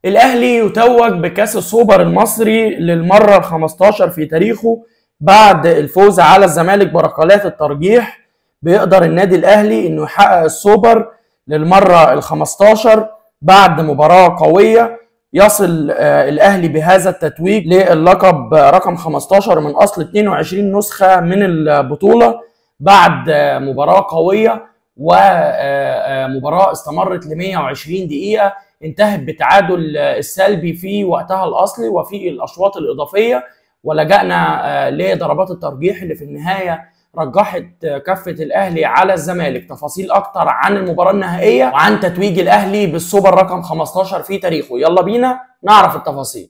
الاهلي يتوج بكاس السوبر المصري للمره ال 15 في تاريخه بعد الفوز على الزمالك بركلات الترجيح بيقدر النادي الاهلي انه يحقق السوبر للمره ال 15 بعد مباراه قويه يصل آه، الاهلي بهذا التتويج للقب رقم 15 من اصل 22 نسخه من البطوله بعد آه، مباراه قويه ومباراه استمرت ل 120 دقيقه انتهت بتعادل السلبي في وقتها الاصلي وفي الاشواط الاضافيه ولجأنا لضربات الترجيح اللي في النهايه رجحت كفه الاهلي على الزمالك تفاصيل اكتر عن المباراه النهائيه وعن تتويج الاهلي بالسوبر رقم 15 في تاريخه يلا بينا نعرف التفاصيل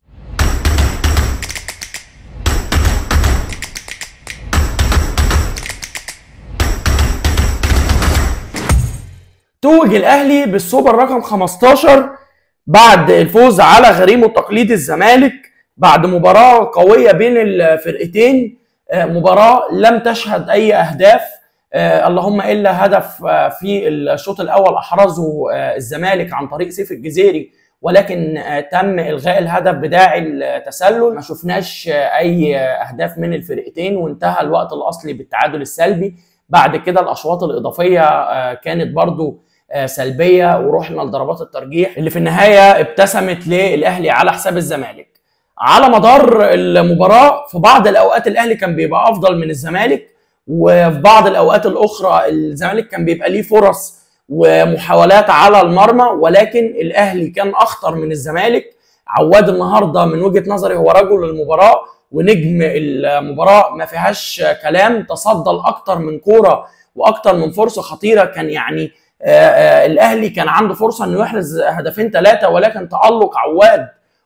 توج الاهلي بالسوبر رقم 15 بعد الفوز على غريمه التقليدي الزمالك بعد مباراه قويه بين الفرقتين آه، مباراه لم تشهد اي اهداف آه، اللهم الا هدف آه، في الشوط الاول احرزه الزمالك عن طريق سيف الجزيري ولكن تم الغاء الهدف بداعي التسلل ما شفناش اي اهداف من الفرقتين وانتهى الوقت الاصلي بالتعادل السلبي بعد كده الاشواط الاضافيه كانت برضو سلبيه ورحنا لضربات الترجيح اللي في النهايه ابتسمت للاهلي على حساب الزمالك على مدار المباراه في بعض الاوقات الاهلي كان بيبقى افضل من الزمالك وفي بعض الاوقات الاخرى الزمالك كان بيبقى ليه فرص ومحاولات على المرمى ولكن الاهلي كان اخطر من الزمالك عواد النهارده من وجهه نظري هو رجل المباراه ونجم المباراه ما فيهاش كلام تصدى لاكتر من كوره واكتر من فرصه خطيره كان يعني آه، آه، الاهلي كان عنده فرصه انه يحرز هدفين ثلاثه ولكن تالق عواد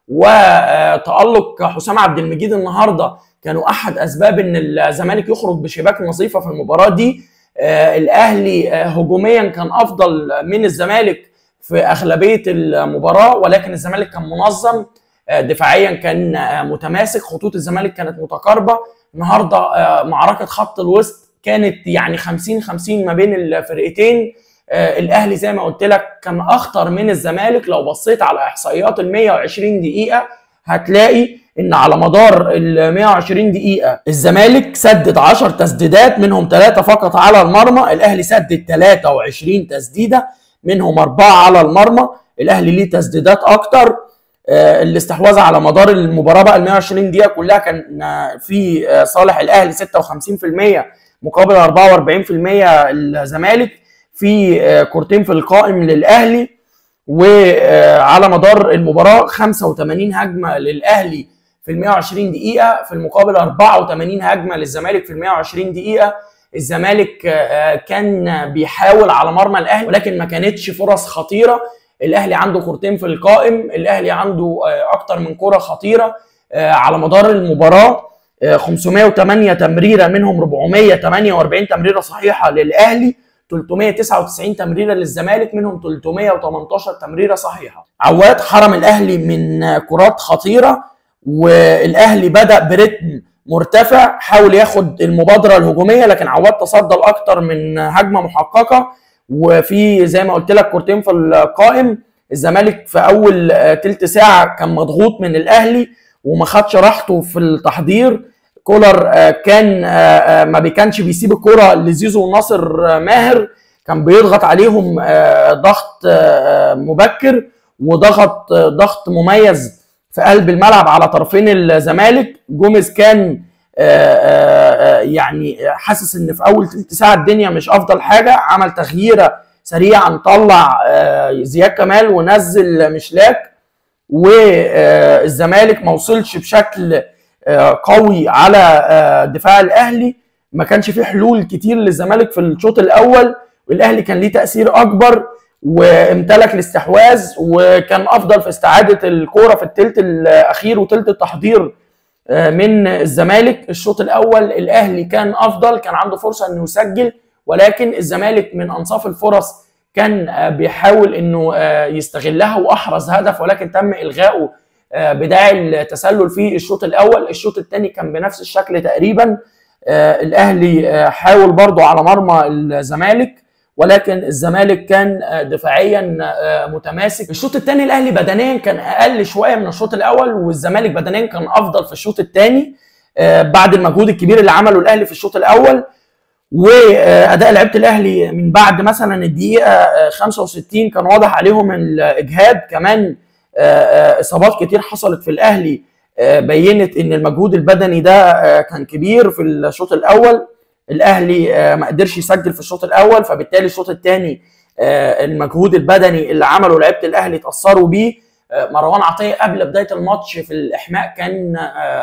وتالق حسام عبد المجيد النهارده كانوا احد اسباب ان الزمالك يخرج بشباك نظيفه في المباراه دي آه، الاهلي هجوميا كان افضل من الزمالك في اغلبيه المباراه ولكن الزمالك كان منظم دفاعيا كان متماسك خطوط الزمالك كانت متقاربه النهارده معركه خط الوسط كانت يعني 50 50 ما بين الفرقتين آه، الاهلي زي ما قلت لك كان اخطر من الزمالك لو بصيت على احصائيات ال 120 دقيقه هتلاقي ان على مدار ال 120 دقيقه الزمالك سدد 10 تسديدات منهم ثلاثه فقط على المرمى الاهلي سدد 23 تسديده منهم اربعه على المرمى الاهلي ليه تسديدات اكتر آه، الاستحواذ على مدار المباراه بقى ال 120 دقيقه كلها كان في آه، صالح الاهلي 56% مقابل 44% الزمالك في آه، كورتين في القائم للاهلي وعلى مدار المباراه 85 هجمه للاهلي في ال 120 دقيقه في المقابل 84 هجمه للزمالك في ال 120 دقيقه الزمالك آه، كان بيحاول على مرمى الاهلي ولكن ما كانتش فرص خطيره الاهلي عنده كورتين في القائم الاهلي عنده آه، اكتر من كره خطيره على مدار المباراه 508 تمريره منهم 448 تمريره صحيحه للاهلي 399 تمريره للزمالك منهم 318 تمريره صحيحه عواد حرم الاهلي من كرات خطيره والاهلي بدا برتم مرتفع حاول ياخد المبادره الهجوميه لكن عواد تصدى لاكثر من هجمه محققه وفي زي ما قلت لك كورتين في القائم الزمالك في اول تلت ساعه كان مضغوط من الاهلي وما خدش راحته في التحضير كولر آه، كان آه، آه، ما بيكانش بيسيب الكرة لزيزو وناصر ماهر كان بيضغط عليهم ضغط مبكر وضغط ضغط مميز في قلب الملعب على طرفين الزمالك جوميز كان يعني حاسس ان في اول ثلث ساعه الدنيا مش افضل حاجه عمل تغييره سريعا طلع زياد كمال ونزل مشلاك والزمالك ما وصلش بشكل آه، قوي على آه، دفاع الاهلي ما كانش فيه حلول كتير للزمالك في الشوط الاول والاهلي كان ليه تاثير اكبر وامتلك الاستحواذ وكان افضل في استعاده الكوره في الثلث الاخير وثلث التحضير آه، من الزمالك الشوط الاول الاهلي كان افضل كان عنده فرصه انه يسجل ولكن الزمالك من انصاف الفرص كان بيحاول انه يستغلها واحرز هدف ولكن تم الغائه آه، بداعي التسلل في الشوط الاول الشوط الثاني كان بنفس الشكل تقريبا آه، الاهلي آه، حاول برضو على مرمى الزمالك ولكن الزمالك كان دفاعيا متماسك الشوط الثاني الاهلي بدنيا كان اقل شويه من الشوط الاول والزمالك بدنيا كان افضل في الشوط الثاني بعد المجهود الكبير اللي عمله الاهلي في الشوط الاول واداء لعيبه الاهلي من بعد مثلا الدقيقه 65 كان واضح عليهم الاجهاد كمان اصابات كتير حصلت في الاهلي بينت ان المجهود البدني ده كان كبير في الشوط الاول الاهلي ما قدرش يسجل في الشوط الاول فبالتالي الشوط الثاني المجهود البدني اللي عمله لعيبه الاهلي اتاثروا بيه مروان عطيه قبل بدايه الماتش في الاحماء كان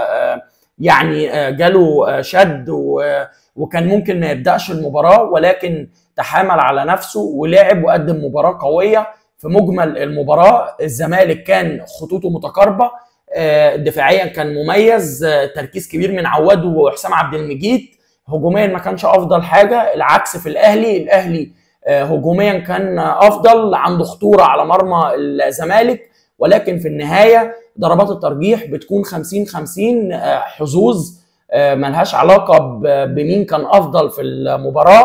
يعني جاله شد وكان ممكن ما يبداش المباراه ولكن تحامل على نفسه ولعب وقدم مباراه قويه في مجمل المباراه الزمالك كان خطوطه متقاربه دفاعيا كان مميز تركيز كبير من عواد وحسام عبد المجيد هجوميا ما كانش افضل حاجه العكس في الاهلي الاهلي هجوميا كان افضل عنده خطوره على مرمى الزمالك ولكن في النهايه ضربات الترجيح بتكون 50 50 حظوظ ملهاش علاقه بمين كان افضل في المباراه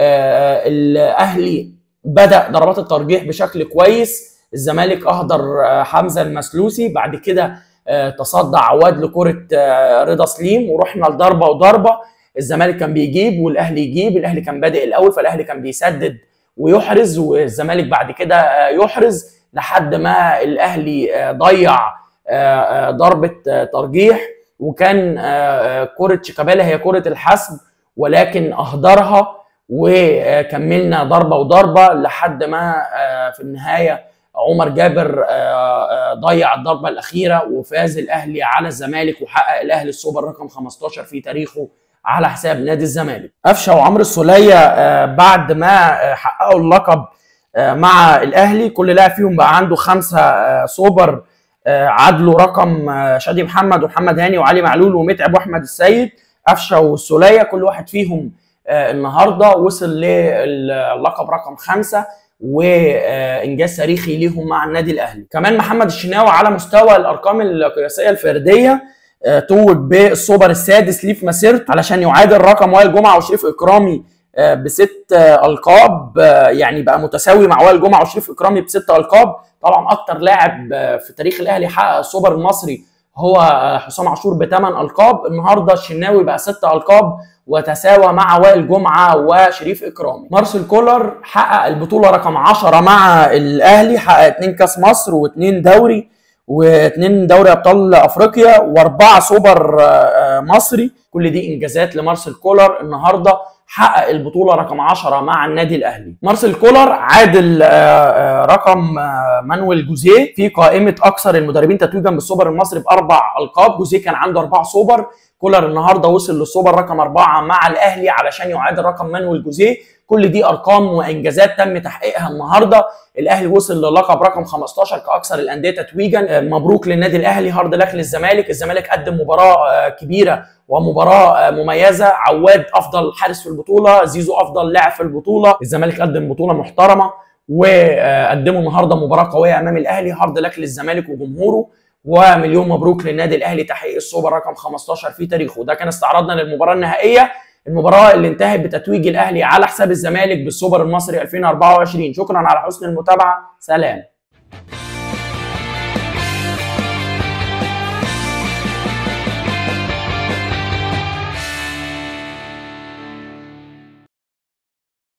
الاهلي بدا ضربات الترجيح بشكل كويس الزمالك اهدر حمزه المسلوسي بعد كده تصدى عواد لكره رضا سليم ورحنا لضربه وضربه الزمالك كان بيجيب والاهلي يجيب الاهلي كان بادئ الاول فالاهلي كان بيسدد ويحرز والزمالك بعد كده يحرز لحد ما الاهلي ضيع ضربه ترجيح وكان كره شيكابالا هي كره الحسم ولكن اهدرها وكملنا ضربه وضربه لحد ما في النهايه عمر جابر ضيع الضربه الاخيره وفاز الاهلي على الزمالك وحقق الاهلي السوبر رقم 15 في تاريخه على حساب نادي الزمالك قفشه وعمرو السوليه بعد ما حققوا اللقب مع الاهلي كل لاعب فيهم بقى عنده خمسه سوبر عدلوا رقم شادي محمد ومحمد هاني وعلي معلول ومتعب واحمد السيد قفشه والسوليه كل واحد فيهم النهارده وصل للقب رقم خمسه وانجاز تاريخي ليهم مع النادي الاهلي كمان محمد الشناوي على مستوى الارقام القياسيه الفرديه توج بالسوبر السادس ليه في مسيرته علشان يعادل رقم وائل جمعه وشريف اكرامي بست القاب يعني بقى متساوي مع وائل جمعه وشريف اكرامي بست القاب طبعا اكتر لاعب في تاريخ الاهلي حقق السوبر المصري هو حسام عاشور بثمان القاب النهارده الشناوي بقى ست القاب وتساوى مع وائل جمعه وشريف اكرامي مارسيل كولر حقق البطوله رقم 10 مع الاهلي حقق اثنين كاس مصر واثنين دوري واثنين دوري ابطال افريقيا واربعه سوبر مصري كل دي انجازات لمارسيل كولر النهارده حقق البطوله رقم 10 مع النادي الاهلي مارسيل كولر عادل رقم مانويل جوزيه في قائمه اكثر المدربين تتويجا بالسوبر المصري باربع القاب جوزيه كان عنده اربع سوبر كولر النهارده وصل للسوبر رقم أربعة مع الأهلي علشان يعادل رقم مانويل جوزيه كل دي أرقام وإنجازات تم تحقيقها النهارده الأهلي وصل للقب رقم 15 كأكثر الأندية تتويجا مبروك للنادي الأهلي هارد لك للزمالك الزمالك قدم مباراة كبيرة ومباراة مميزة عواد أفضل حارس في البطولة زيزو أفضل لاعب في البطولة الزمالك قدم بطولة محترمة وقدموا النهارده مباراة قوية أمام الأهلي هارد لك للزمالك وجمهوره ومليون مبروك للنادي الاهلي تحقيق السوبر رقم 15 في تاريخه ده كان استعراضنا للمباراه النهائيه المباراه اللي انتهت بتتويج الاهلي على حساب الزمالك بالسوبر المصري 2024 شكرا على حسن المتابعه سلام